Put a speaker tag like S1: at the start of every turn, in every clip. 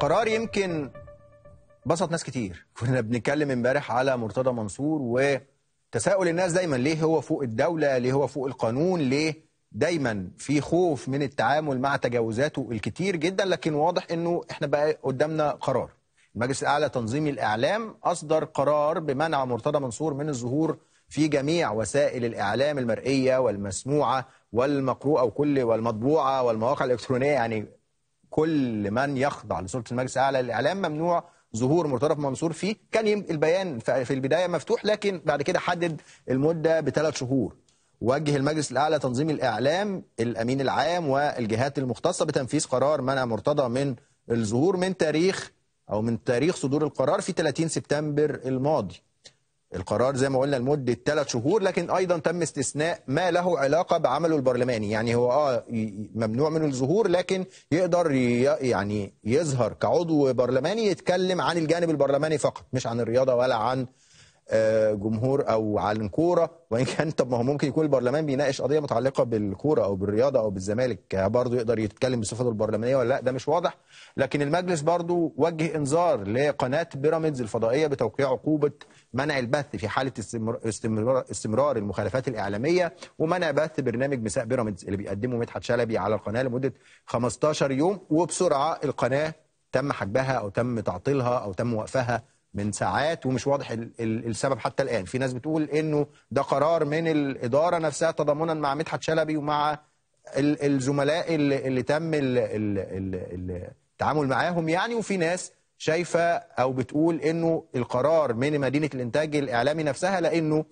S1: قرار يمكن بسط ناس كتير كنا بنتكلم امبارح على مرتضى منصور وتساؤل الناس دايما ليه هو فوق الدولة ليه هو فوق القانون ليه دايما في خوف من التعامل مع تجاوزاته الكتير جدا لكن واضح انه احنا بقى قدامنا قرار المجلس الاعلى تنظيم الاعلام اصدر قرار بمنع مرتضى منصور من الظهور في جميع وسائل الاعلام المرئيه والمسموعه والمقروءه وكل والمطبوعه والمواقع الالكترونيه يعني كل من يخضع لسلطه المجلس الاعلى للاعلام ممنوع ظهور مرتضى منصور فيه كان يم- البيان ف- في البدايه مفتوح لكن بعد كده حدد المده بثلاث شهور وجه المجلس الاعلى تنظيم الاعلام الامين العام والجهات المختصه بتنفيذ قرار منع مرتضى من الظهور من تاريخ او من تاريخ صدور القرار في 30 سبتمبر الماضي القرار زي ما قلنا لمده ثلاث شهور لكن ايضا تم استثناء ما له علاقه بعمله البرلماني يعني هو اه ي- ي- ممنوع من الظهور لكن يقدر ي- يعني يظهر كعضو برلماني يتكلم عن الجانب البرلماني فقط مش عن الرياضه ولا عن آه، جمهور او عن كوره وان كان طب ما هو ممكن يكون البرلمان بيناقش قضيه متعلقه بالكوره او بالرياضه او بالزمالك آه، برضه يقدر يتكلم بصفته البرلمانيه ولا لا ده مش واضح لكن المجلس برضه وجه انذار لقناه بيراميدز الفضائيه بتوقيع عقوبه منع البث في حاله استمر- استمرار, استمرار المخالفات الاعلاميه ومنع بث برنامج مساء بيراميدز اللي بيقدمه مدحت شلبي على القناه لمده 15 يوم وبسرعه القناه تم حجبها او تم تعطيلها او تم وقفها من ساعات ومش واضح ال- ال- السبب حتى الان في ناس بتقول انه ده قرار من الاداره نفسها تضامنا مع مدحت شلبي ومع ال- الزملاء اللي, اللي تم ال- ال- ال- التعامل معاهم يعني وفي ناس شايفه او بتقول انه القرار من مدينه الانتاج الاعلامي نفسها لانه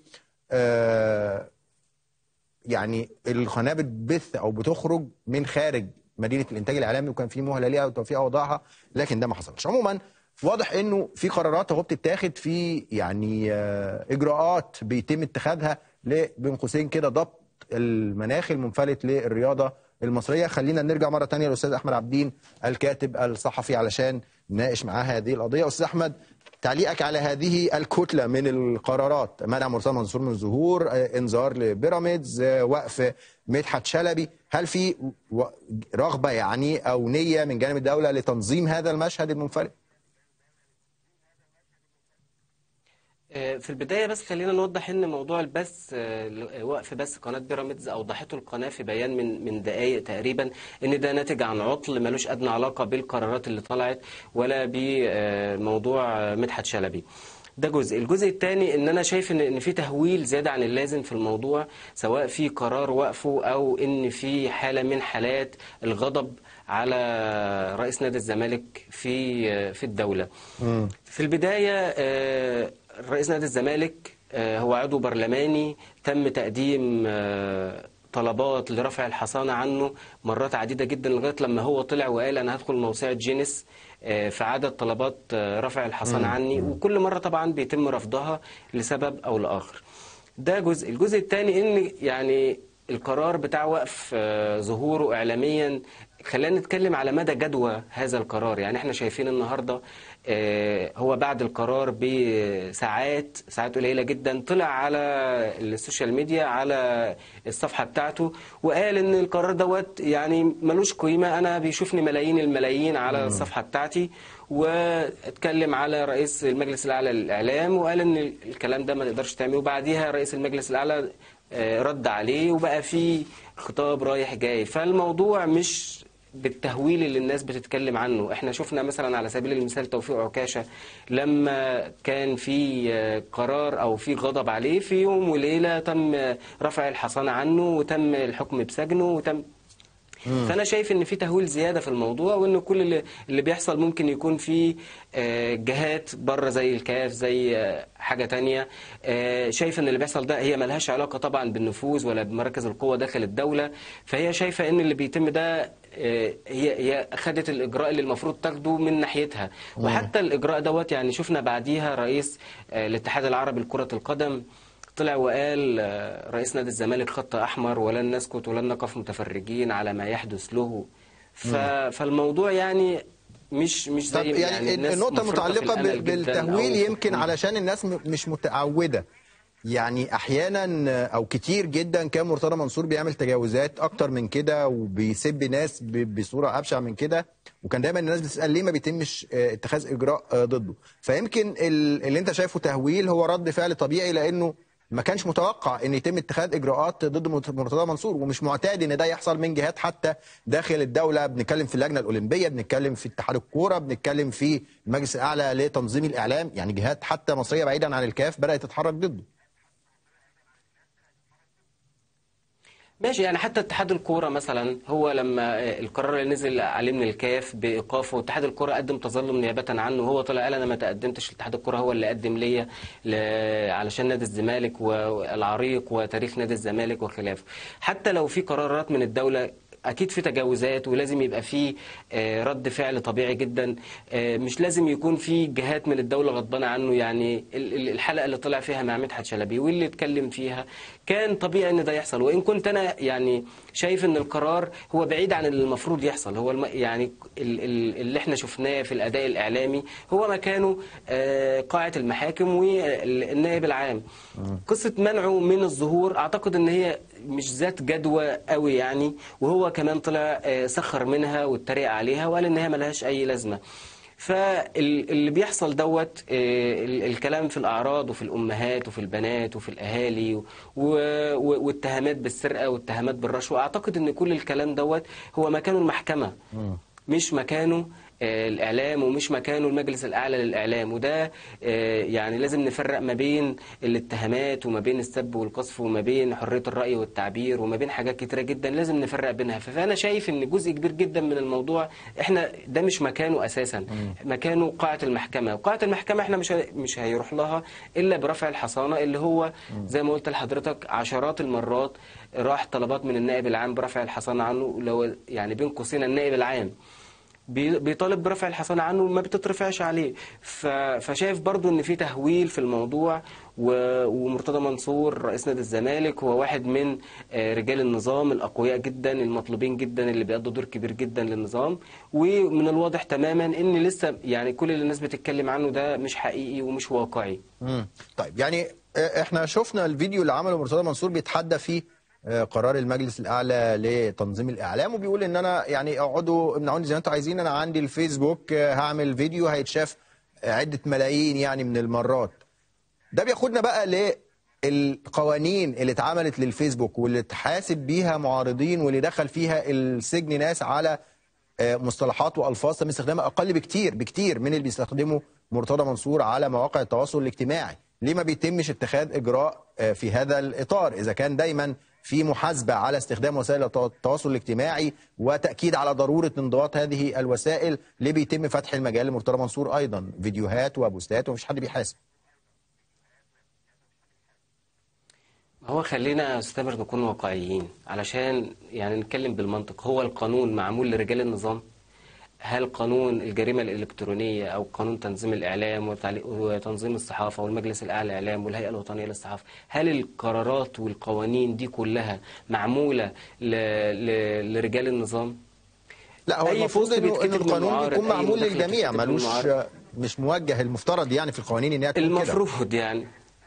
S1: آه يعني القناه بتبث او بتخرج من خارج مدينه الانتاج الاعلامي وكان في مهله ليها وتوفيق اوضاعها لكن ده ما حصلش عموما واضح انه في قرارات اهو بتتاخد في يعني آه، اجراءات بيتم اتخاذها ل- بين قوسين كده ضبط المناخ المنفلت للرياضه المصريه خلينا نرجع مره تانية للاستاذ احمد عبدين الكاتب الصحفي علشان نناقش معاه هذه القضيه استاذ احمد تعليقك على هذه الكتله من القرارات منع مرتضى منصور من الظهور آه، انذار لبيراميدز آه، وقف مدحت شلبي هل في و- رغبه يعني او نيه من جانب الدوله لتنظيم هذا المشهد المنفرد
S2: آه، في البداية بس خلينا نوضح ان موضوع البث آه، وقف بث قناة بيراميدز اوضحته القناة في بيان من من دقائق تقريبا ان ده ناتج عن عطل ملوش ادنى علاقة بالقرارات اللي طلعت ولا بموضوع آه، مدحت شلبي ده جزء الجزء الثاني ان انا شايف ان ان في تهويل زياده عن اللازم في الموضوع سواء في قرار وقفه او ان في حاله من حالات الغضب على رئيس نادي الزمالك في آه، في الدوله في البدايه آه، رئيس نادي الزمالك آه، هو عضو برلماني تم تقديم آه، طلبات لرفع الحصانة عنه مرات عديدة جدا لغاية لما هو طلع وقال أنا هدخل موسوعة جينيس آه، في عدد طلبات آه، رفع الحصانة عني وكل مرة طبعا بيتم رفضها لسبب أو لآخر ده جزء الجزء الثاني ان يعني القرار بتاع وقف آه، ظهوره اعلاميا خلينا نتكلم على مدى جدوى هذا القرار يعني احنا شايفين النهارده آه، هو بعد القرار بساعات ساعات قليله جدا طلع على السوشيال ميديا على الصفحه بتاعته وقال ان القرار دوت يعني ملوش قيمه انا بيشوفني ملايين الملايين على الصفحه بتاعتي واتكلم على رئيس المجلس الاعلى للاعلام وقال ان الكلام ده ما نقدرش تعمله وبعديها رئيس المجلس الاعلى آه، رد عليه وبقى في خطاب رايح جاي فالموضوع مش بالتهويل اللي الناس بتتكلم عنه احنا شفنا مثلا على سبيل المثال توفيق عكاشة لما كان في آه، قرار او في غضب عليه في يوم وليلة تم آه، رفع الحصانة عنه وتم الحكم بسجنه وتم فانا شايف ان في تهويل زياده في الموضوع وان كل اللي, اللي بيحصل ممكن يكون في آه، جهات بره زي الكاف زي آه، حاجه تانية آه، شايف ان اللي بيحصل ده هي ملهاش علاقه طبعا بالنفوذ ولا بمراكز القوه داخل الدوله فهي شايفه ان اللي بيتم ده آه، هي هي خدت الاجراء اللي المفروض تاخده من ناحيتها وحتى الاجراء دوت يعني شفنا بعديها رئيس آه، الاتحاد العربي لكره القدم طلع وقال آه، رئيس نادي الزمالك خط احمر ولن نسكت ولن نقف متفرجين على ما يحدث له ف... فالموضوع يعني مش مش
S1: طب
S2: زي
S1: يعني
S2: الناس
S1: النقطة
S2: مفرطة في
S1: متعلقة
S2: الأمل
S1: بال-
S2: جداً
S1: بالتهويل
S2: أو في
S1: يمكن
S2: الطموح.
S1: علشان الناس م- مش متعودة يعني احيانا او كتير جدا كان مرتضى منصور بيعمل تجاوزات اكتر من كده وبيسب ناس ب- بصوره ابشع من كده وكان دايما الناس بتسال ليه ما بيتمش آه، اتخاذ اجراء آه، ضده فيمكن ال- اللي انت شايفه تهويل هو رد فعل طبيعي لانه ما كانش متوقع ان يتم اتخاذ اجراءات ضد مرت- مرتضى منصور ومش معتاد ان ده يحصل من جهات حتى داخل الدوله بنتكلم في اللجنه الاولمبيه بنتكلم في اتحاد الكوره بنتكلم في المجلس الاعلى لتنظيم الاعلام يعني جهات حتى مصريه بعيدا عن الكاف بدات تتحرك ضده
S2: ماشي يعني حتى اتحاد الكوره مثلا هو لما القرار اللي نزل عليه من الكاف بايقافه اتحاد الكوره قدم تظلم نيابه عنه وهو طلع قال انا ما تقدمتش اتحاد الكوره هو اللي قدم ليا ل- علشان نادي الزمالك والعريق وتاريخ نادي الزمالك وخلافه حتى لو في قرارات من الدوله اكيد في تجاوزات ولازم يبقى في آه، رد فعل طبيعي جدا آه، مش لازم يكون في جهات من الدوله غضبانه عنه يعني ال- ال- الحلقه اللي طلع فيها مع مدحت شلبي واللي اتكلم فيها كان طبيعي ان ده يحصل وان كنت انا يعني شايف ان القرار هو بعيد عن اللي المفروض يحصل هو الم... يعني ال- ال- اللي احنا شفناه في الاداء الاعلامي هو مكانه آه، قاعه المحاكم والنائب العام قصه منعه من الظهور اعتقد ان هي مش ذات جدوى قوي يعني وهو كمان طلع آه، سخر منها واتريق عليها وقال ان هي ملهاش اي لازمه فاللي بيحصل دوت آه، ال- الكلام في الأعراض وفي الأمهات وفي البنات وفي الأهالي و- و- واتهامات بالسرقة واتهامات بالرشوة أعتقد أن كل الكلام دوت هو مكانه المحكمة مش مكانه آه، الإعلام ومش مكانه المجلس الأعلى للإعلام وده آه، يعني لازم نفرق ما بين الاتهامات وما بين السب والقذف وما بين حرية الرأي والتعبير وما بين حاجات كتيرة جدا لازم نفرق بينها فأنا شايف إن جزء كبير جدا من الموضوع إحنا ده مش مكانه أساسا مكانه قاعة المحكمة وقاعة المحكمة إحنا مش ه- مش هيروح لها إلا برفع الحصانة اللي هو زي ما قلت لحضرتك عشرات المرات راح طلبات من النائب العام برفع الحصانة عنه لو يعني بين قوسين النائب العام بي- بيطالب برفع الحصانة عنه وما بتترفعش عليه ف- فشايف برضو ان في تهويل في الموضوع و- ومرتضى منصور رئيس نادي الزمالك هو واحد من آه، رجال النظام الاقوياء جدا المطلوبين جدا اللي بيأدوا دور كبير جدا للنظام ومن الواضح تماما ان لسه يعني كل اللي الناس بتتكلم عنه ده مش حقيقي ومش واقعي
S1: مم. طيب يعني آه، احنا شفنا الفيديو اللي عمله مرتضى منصور بيتحدى فيه آه، قرار المجلس الاعلى لتنظيم الاعلام وبيقول ان انا يعني اقعدوا امنعوني زي ما انتوا عايزين انا عندي الفيسبوك آه، هعمل فيديو هيتشاف آه، عده ملايين يعني من المرات ده بياخدنا بقى للقوانين اللي اتعملت للفيسبوك واللي اتحاسب بيها معارضين واللي دخل فيها السجن ناس على آه، مصطلحات والفاظ تم استخدامها اقل بكتير بكتير من اللي بيستخدمه مرتضى منصور على مواقع التواصل الاجتماعي ليه ما بيتمش اتخاذ اجراء آه، في هذا الاطار اذا كان دايما في محاسبه على استخدام وسائل التوا- التواصل الاجتماعي وتاكيد على ضروره انضباط هذه الوسائل ليه بيتم فتح المجال لمرتضى منصور ايضا فيديوهات وبوستات ومفيش حد بيحاسب
S2: هو خلينا يا استاذ تامر نكون واقعيين علشان يعني نتكلم بالمنطق هو القانون معمول لرجال النظام هل قانون الجريمة الإلكترونية أو قانون تنظيم الإعلام وتعليق- وتنظيم الصحافة والمجلس الأعلى للإعلام والهيئة الوطنية للصحافة هل القرارات والقوانين دي كلها معمولة ل... ل... لرجال النظام؟
S1: لا هو
S2: أي
S1: المفروض
S2: بوست
S1: انه إنه
S2: بيتكتب
S1: القانون
S2: للمعارض،
S1: بيكون
S2: أي
S1: معمول
S2: مداخلة
S1: للجميع
S2: بتتكتب
S1: ملوش
S2: للمعارض.
S1: مش موجه المفترض يعني في القوانين انها تكون كده
S2: المفروض يعني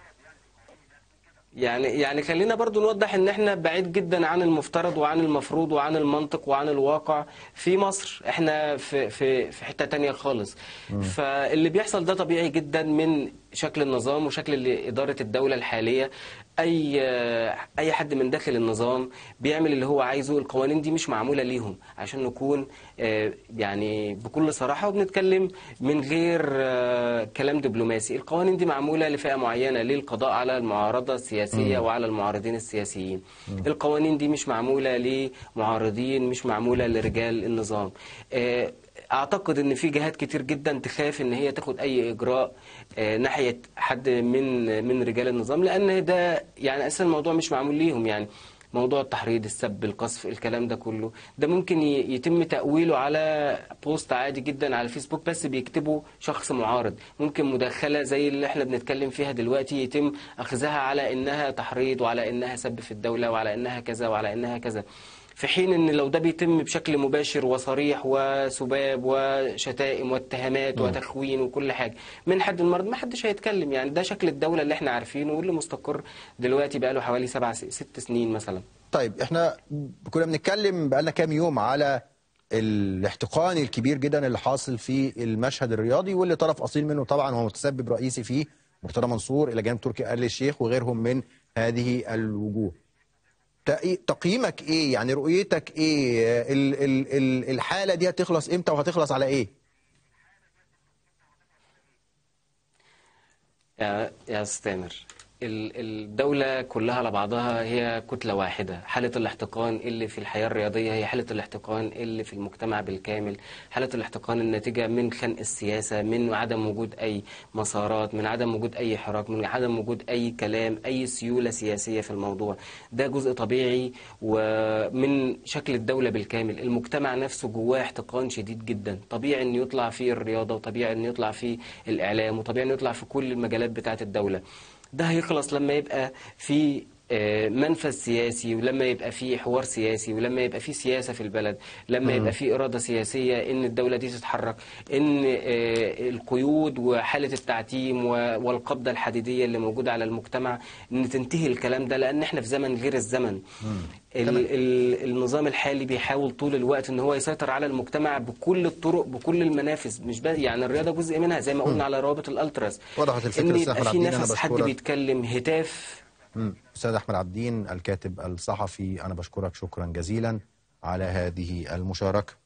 S2: يعني يعني خلينا برضو نوضح ان احنا بعيد جدا عن المفترض وعن المفروض وعن المنطق وعن الواقع في مصر احنا في في في حتة تانية خالص فاللي بيحصل ده طبيعي جدا من شكل النظام وشكل إدارة الدولة الحالية اي اي حد من داخل النظام بيعمل اللي هو عايزه القوانين دي مش معمولة ليهم عشان نكون آه، يعني بكل صراحة وبنتكلم من غير آه، كلام دبلوماسي القوانين دي معمولة لفئة معينة للقضاء على المعارضة السياسية وعلى المعارضين السياسيين القوانين دي مش معمولة لمعارضين مش معمولة لرجال النظام آه، اعتقد ان في جهات كتير جدا تخاف ان هي تاخد اي اجراء آه، ناحيه حد من من رجال النظام لان ده يعني اساسا الموضوع مش معمول ليهم يعني موضوع التحريض السب القذف الكلام ده كله ده ممكن ي- يتم تأويله على بوست عادي جدا على الفيسبوك بس بيكتبه شخص معارض ممكن مداخلة زي اللي احنا بنتكلم فيها دلوقتي يتم أخذها على إنها تحريض وعلى إنها سب في الدولة وعلى إنها كذا وعلى إنها كذا في حين ان لو ده بيتم بشكل مباشر وصريح وسباب وشتائم واتهامات وتخوين وكل حاجه من حد المرض ما حدش هيتكلم يعني ده شكل الدوله اللي احنا عارفينه واللي مستقر دلوقتي بقى له حوالي سبع ست سنين مثلا
S1: طيب احنا كنا بنتكلم بقالنا كام يوم على الاحتقان الكبير جدا اللي حاصل في المشهد الرياضي واللي طرف اصيل منه طبعا هو متسبب رئيسي فيه مرتضى منصور الى جانب تركي آل الشيخ وغيرهم من هذه الوجوه تقي- تقييمك ايه يعني رؤيتك ايه ال ال ال الحاله دي هتخلص امتى وهتخلص على ايه
S2: يا يا أستاذ تامر ال- الدولة كلها على بعضها هي كتلة واحدة حالة الاحتقان اللي في الحياة الرياضية هي حالة الاحتقان اللي في المجتمع بالكامل حالة الاحتقان الناتجة من خنق السياسة من عدم وجود أي مسارات من عدم وجود أي حراك من عدم وجود أي كلام أي سيولة سياسية في الموضوع ده جزء طبيعي ومن شكل الدولة بالكامل المجتمع نفسه جواه احتقان شديد جدا طبيعي أن يطلع فيه الرياضة وطبيعي أن يطلع فيه الإعلام وطبيعي أن يطلع في كل المجالات بتاعة الدولة ده هيخلص لما يبقى في آه، منفذ سياسي ولما يبقى في حوار سياسي ولما يبقى في سياسة في البلد لما يبقى في إرادة سياسية إن الدولة دي تتحرك إن آه، القيود وحالة التعتيم و- والقبضة الحديدية اللي موجودة على المجتمع إن تنتهي الكلام ده لأن إحنا في زمن غير الزمن ال ال النظام الحالي بيحاول طول الوقت ان هو يسيطر على المجتمع بكل الطرق بكل المنافذ مش بس يعني الرياضه جزء منها زي ما قلنا على روابط الالتراس
S1: وضحت الفكرة
S2: ان
S1: أستاذ
S2: يبقى
S1: أحمد
S2: في
S1: عبدين، أنا
S2: نفس حد
S1: بشكرك.
S2: بيتكلم هتاف
S1: مم. استاذ احمد عبدين الكاتب الصحفي انا بشكرك شكرا جزيلا على هذه المشاركه